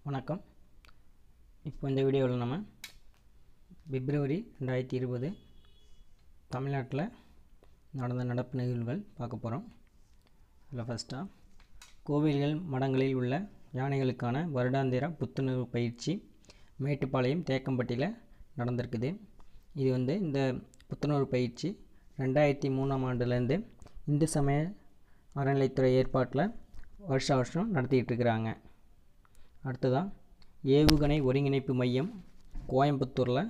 வணக்கம் இப்போ இந்த வீடியோவில் நம்ம பிப்ரவரி ரெண்டாயிரத்தி இருபது தமிழ்நாட்டில் நடந்த நடப்பு நிகழ்வுகள் பார்க்க போகிறோம் அதில் ஃபஸ்ட்டாக கோவில்கள் மடங்களில் உள்ள யானைகளுக்கான வருடாந்திர புத்துணர்வு பயிற்சி மேட்டுப்பாளையம் தேக்கம்பட்டியில் நடந்திருக்குது இது வந்து இந்த புத்துணர்வு பயிற்சி ரெண்டாயிரத்தி மூணாம் ஆண்டுலேருந்து இந்து சமய அறநிலைத்துறை ஏற்பாட்டில் வருஷ வருஷம் நடத்திக்கிட்டு இருக்கிறாங்க அடுத்ததாக ஏவுகணை ஒருங்கிணைப்பு மையம் கோயம்புத்தூரில்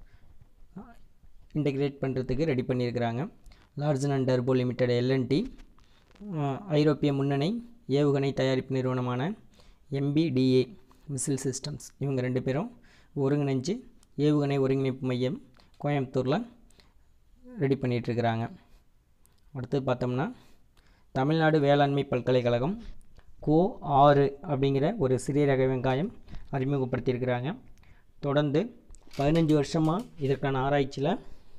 இன்டகிரேட் பண்ணுறதுக்கு ரெடி பண்ணியிருக்கிறாங்க லார்ஜன் அண்ட் டர்போ லிமிடெட் எல்என்டி ஐரோப்பிய முன்னணி ஏவுகணை தயாரிப்பு நிறுவனமான எம்பிடிஏ மிசில் சிஸ்டம்ஸ் இவங்க ரெண்டு பேரும் ஒருங்கிணைஞ்சு ஏவுகணை ஒருங்கிணைப்பு மையம் கோயம்புத்தூரில் ரெடி பண்ணிகிட்ருக்கிறாங்க அடுத்தது பார்த்தோம்னா தமிழ்நாடு வேளாண்மை பல்கலைக்கழகம் கோ ஆறு அப்படிங்கிற ஒரு சிறிய ரக வெங்காயம் அறிமுகப்படுத்தியிருக்கிறாங்க தொடர்ந்து பதினஞ்சு வருஷமாக இதற்கான ஆராய்ச்சியில்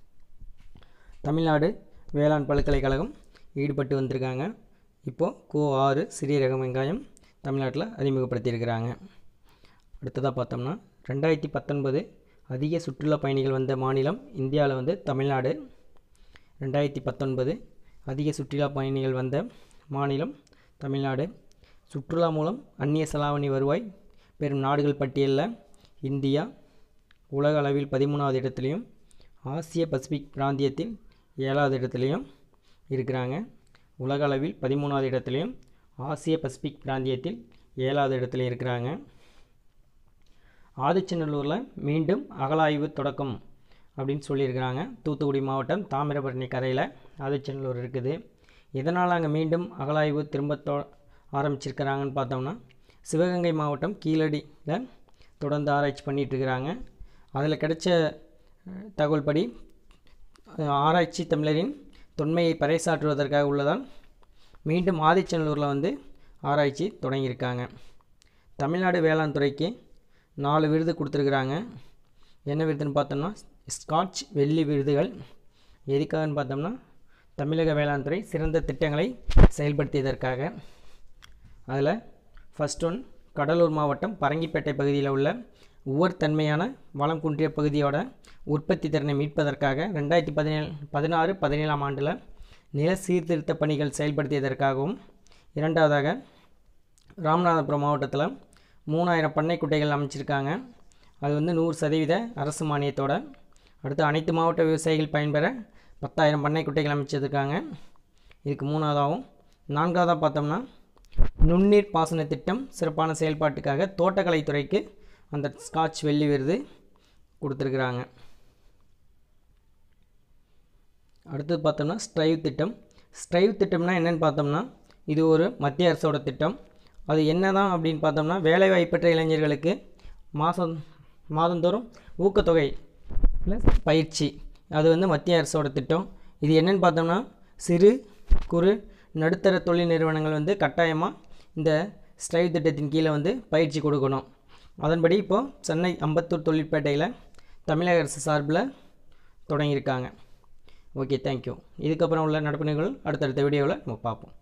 தமிழ்நாடு வேளாண் பல்கலைக்கழகம் ஈடுபட்டு வந்திருக்காங்க இப்போது கோ ஆறு சிறிய ரக வெங்காயம் தமிழ்நாட்டில் அறிமுகப்படுத்தியிருக்கிறாங்க அடுத்ததாக பார்த்தோம்னா ரெண்டாயிரத்தி பத்தொன்பது அதிக சுற்றுலா பயணிகள் வந்த மாநிலம் இந்தியாவில் வந்து தமிழ்நாடு ரெண்டாயிரத்தி பத்தொன்பது அதிக சுற்றுலா பயணிகள் வந்த மாநிலம் தமிழ்நாடு சுற்றுலா மூலம் அந்நிய செலாவணி வருவாய் பெரும் நாடுகள் பட்டியலில் இந்தியா உலக அளவில் பதிமூணாவது இடத்துலையும் ஆசிய பசிபிக் பிராந்தியத்தில் ஏழாவது இடத்துலையும் இருக்கிறாங்க உலக அளவில் பதிமூணாவது இடத்துலையும் ஆசிய பசிபிக் பிராந்தியத்தில் ஏழாவது இடத்துலையும் இருக்கிறாங்க ஆதிச்சநல்லூரில் மீண்டும் அகலாய்வு தொடக்கம் அப்படின்னு சொல்லியிருக்கிறாங்க தூத்துக்குடி மாவட்டம் தாமிரபரணி கரையில் ஆதிச்சநல்லூர் இருக்குது இதனால் அங்கே மீண்டும் அகலாய்வு திரும்ப தொ ஆரம்பிச்சிருக்கிறாங்கன்னு பார்த்தோம்னா சிவகங்கை மாவட்டம் கீழடியில் தொடர்ந்து ஆராய்ச்சி பண்ணிகிட்ருக்கிறாங்க அதில் கிடைச்ச தகவல் படி ஆராய்ச்சி தமிழரின் தொன்மையை பறைசாற்றுவதற்காக உள்ளதால் மீண்டும் ஆதிச்சநல்லூரில் வந்து ஆராய்ச்சி தொடங்கியிருக்காங்க தமிழ்நாடு வேளாண் துறைக்கு நாலு விருது கொடுத்துருக்குறாங்க என்ன விருதுன்னு பார்த்தோம்னா ஸ்காட்ச் வெள்ளி விருதுகள் எதுக்காகன்னு பார்த்தோம்னா தமிழக வேளாண் துறை சிறந்த திட்டங்களை செயல்படுத்தியதற்காக அதில் ஃபஸ்ட் ஒன் கடலூர் மாவட்டம் பரங்கிப்பேட்டை பகுதியில் உள்ள உவர்த்தன்மையான வளம் குன்றிய பகுதியோட உற்பத்தி திறனை மீட்பதற்காக ரெண்டாயிரத்தி பதினேழு பதினாறு பதினேழாம் ஆண்டில் நில சீர்திருத்த பணிகள் செயல்படுத்தியதற்காகவும் இரண்டாவதாக ராமநாதபுரம் மாவட்டத்தில் மூணாயிரம் பண்ணை குட்டைகள் அமைச்சிருக்காங்க அது வந்து நூறு சதவீத அரசு மானியத்தோட அடுத்து அனைத்து மாவட்ட விவசாயிகள் பயன்பெற பத்தாயிரம் பண்ணை குட்டைகள் அமைச்சிருக்காங்க இதுக்கு மூணாவதாகவும் நான்காவதாக பார்த்தோம்னா நுண்ணீர் பாசன திட்டம் சிறப்பான செயல்பாட்டுக்காக தோட்டக்கலைத்துறைக்கு அந்த ஸ்காட்ச் வெள்ளி விருது கொடுத்துருக்குறாங்க அடுத்தது பார்த்தோம்னா ஸ்ட்ரைவ் திட்டம் ஸ்ட்ரைவ் திட்டம்னா என்னென்னு பார்த்தோம்னா இது ஒரு மத்திய அரசோட திட்டம் அது என்ன தான் அப்படின்னு பார்த்தோம்னா வேலைவாய்ப்பற்ற இளைஞர்களுக்கு மாதம் மாதந்தோறும் ஊக்கத்தொகை ப்ளஸ் பயிற்சி அது வந்து மத்திய அரசோட திட்டம் இது என்னென்னு பார்த்தோம்னா சிறு குறு நடுத்தர தொழில் நிறுவனங்கள் வந்து கட்டாயமாக இந்த ஸ்ட்ரைவ் திட்டத்தின் கீழே வந்து பயிற்சி கொடுக்கணும் அதன்படி இப்போது சென்னை அம்பத்தூர் தொழிற்பேட்டையில் தமிழக அரசு சார்பில் தொடங்கியிருக்காங்க ஓகே தேங்க்யூ இதுக்கப்புறம் உள்ள நடப்பு நிகழ்வு அடுத்தடுத்த வீடியோவில் நம்ம பார்ப்போம்